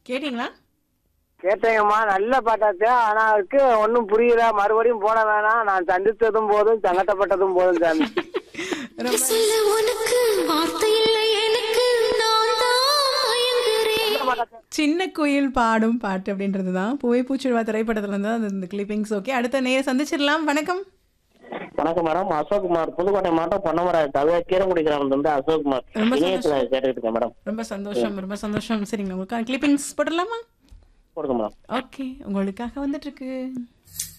கேட்டீங்களா கேட்டேங்கம்மா நல்ல பாட்டாச்சு ஆனா அதுக்கு ஒன்றும் புரியல மறுபடியும் போட வேணாம் நான் சந்தித்ததும் போதும் சங்கட்டப்பட்டதும் போதும் சாமி ரொம்ப சொல்ல உனக்கு வார்த்தை இல்லை எனக்கு நான் தான் மயங்குறேன் சின்ன குயில் பாடும் பாட்டு அப்படின்றது தான் பூவை பூச்சிடுவா திரைப்படத்துல இருந்து தான் இந்த கிளிப்பிங்ஸ் ஓகே அடுத்த நேரம் சந்திச்சிடலாம் வணக்கம் வணக்கம் மேடம் அசோக்குமார் புதுக்கோட்டை மாவட்டம் பொன்னமராஜ் தவிர கீரங்குடி கிராமத்துல இருந்து அசோக்குமார் ரொம்ப இணையத்துல கேட்டுக்கிட்டு இருக்கேன் மேடம் ரொம்ப சந்தோஷம் ரொம்ப சந்தோஷம் சரிங்க உங்களுக்கான கிளிப்பிங்ஸ் போடலாமா கொடுங்க மேடம் ஓகே உங்களுக்காக வந்துட்டு இருக்கு